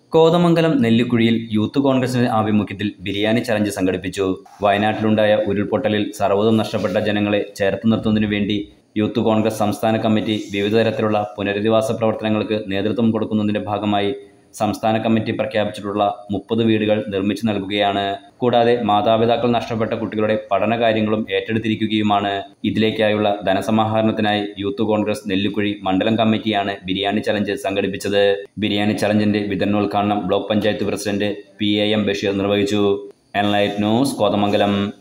Kothamangalam നെല്ലിക്കുഴിയിൽ youth കോൺഗ്രസിന്റെ ആഭിമുഖ്യത്തിൽ biryani challenge സംഘടിപ്പിച്ചു വയനാട്ടിലുണ്ടായ ഉരുൾപൊട്ടലിൽ സർവ്വതും നഷ്ടപ്പെട്ട ജനങ്ങളെ ചേർത്ത് നിർത്തുന്നതിനു വേണ്ടി യൂത്ത് കോൺഗ്രസ് സംസ്ഥാന കമ്മിറ്റി വിവിധ തരത്തിലുള്ള പുനരധിവാസ പ്രവർത്തനങ്ങൾക്ക് നേതൃത്വം കൊടുക്കുന്നതിന്റെ ഭാഗമായി സംസ്ഥാന കമ്മിറ്റി പ്രഖ്യാപിച്ചിട്ടുള്ള മുപ്പത് വീടുകൾ നിർമ്മിച്ചു നൽകുകയാണ് കൂടാതെ മാതാപിതാക്കൾ നഷ്ടപ്പെട്ട കുട്ടികളുടെ പഠനകാര്യങ്ങളും ഏറ്റെടുത്തിരിക്കുകയുമാണ് ഇതിലേക്കായുള്ള ധനസമാഹരണത്തിനായി യൂത്ത് കോൺഗ്രസ് നെല്ലിക്കുഴി മണ്ഡലം കമ്മിറ്റിയാണ് ബിരിയാണി ചലഞ്ച് സംഘടിപ്പിച്ചത് ബിരിയാണി ചലഞ്ചിന്റെ വിതരണോദ്ഘാടനം block panchayat president P A M Basheer നിർവഹിച്ചു എൻലൈറ്റ് ന്യൂസ് കോതമംഗലം